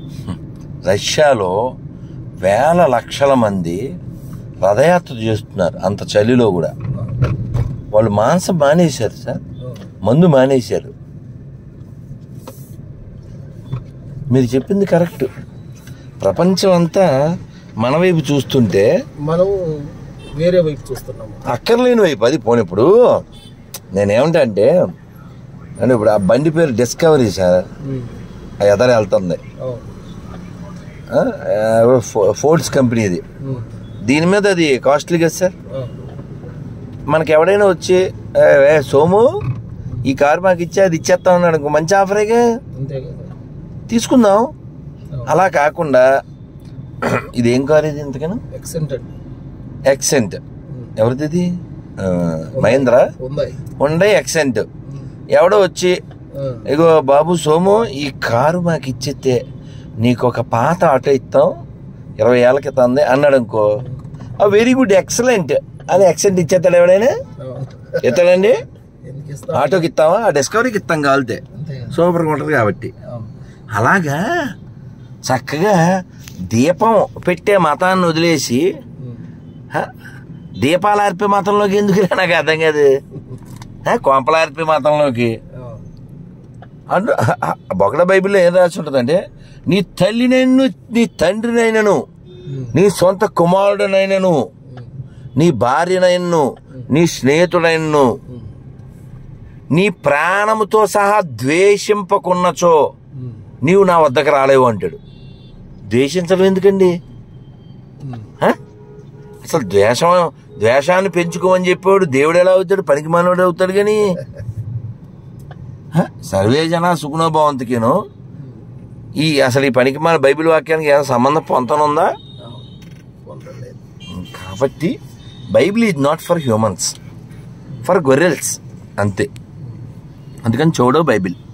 రష్యాలో వేల లక్షల మంది రథయాత్ర చేస్తున్నారు అంత చలిలో కూడా వాళ్ళు మాంసం మానేశారు సార్ మందు మానేశారు మీరు చెప్పింది కరెక్ట్ ప్రపంచం అంతా మన వైపు చూస్తుంటే మనం వేరే వైపు చూస్తున్నాము అక్కర్లేని వైపు అది పోనిప్పుడు నేనేమంటా అంటే అంటే ఇప్పుడు ఆ బండి పేరు డిస్కవరీ సార్ ఆ ఎదర వెళ్తుంది అవును. ఆ, ఆ, ఫో- ఫోర్డ్స్ కంపెనీ ఇది ఉమ్. దీని మీద అది కాస్ట్లీ కదా సార్ అవును. మనకి ఎవడైనా వచ్చి "ఏ, ఏ, సోము ఈ కారు మాకు ఇచ్చే అది ఇచ్చేస్తా ఉన్నాడు ఇంకో మంచి ఆఫరేగా అంతే కదా తీసుకుందాం అవును. అలా కాకుండా ఇది ఏం కారు ఇది ఇంతకన్నా ఎక్సెంటెడ్ ఎక్సెంట్ ఎవరిది ఇది ఆ, మహేంద్ర ఉన్నాయి ఉండే ఎక్సెంట్ ఎవడో వచ్చి ఇగో బాబు సోము ఈ కారు మాకు ఇచ్చితే నీకు ఒక పాత ఆటో ఇస్తాం ఇరవై ఏళ్ళ క్రితం ఉంది అన్నాడు అనుకో వెరీ గుడ్ ఎక్సలెంట్ అని ఎక్సెంట్ ఇచ్చేస్తాడు ఎవడైనా ఇస్తాడండి ఎందుకు ఇస్తా ఆటోకి ఇస్తావా ఆ డిస్కవరీకి ఇస్తాం కావాలితే అంతే కదా సూపర్గా ఉంటుంది కాబట్టి అవును. అలాగా చక్కగా దీపం పెట్టే మతాన్ని వదిలేసి ఉమ్. హ, దీపాలు ఆర్పే మతంలోకి ఎందుకు రా? నాకు అర్థం కాదు హ, కొంపలు ఆర్పే మతంలోకి అవును. అంటూ బొకడ బైబిల్లో ఏం రాసి ఉంటుందంటే నీ తల్లినైనను నీ తండ్రినైనను ఉమ్. నీ సొంత కుమారుడనైనను ఉమ్. నీ భార్యనైనను నీ స్నేహితుడైనను ఉమ్. నీ ప్రాణముతో సహా ద్వేషింపకున్నచో ఉమ్. నీవు నా వద్దకు రాలేవు అంటాడు ద్వేషించడం ఎందుకండి ఉమ్. హ? అసలు ద్వేషం ద్వేషాన్ని పెంచుకోమని చెప్పాడు దేవుడు ఎలా అవుతాడు పనికి మానవుడు అవుతాడు కానీ హ? సర్వే జన సుగుణ భవంతికేను ఈ అసలు ఈ పనికి మన బైబిల్ వాక్యానికి ఏమైనా సంబంధం పొంతనుందా అవును. పొందలేదు కాబట్టి Bible is not for humans for గొర్రెల్స్ అంతే అందుకని చూడో బైబిల్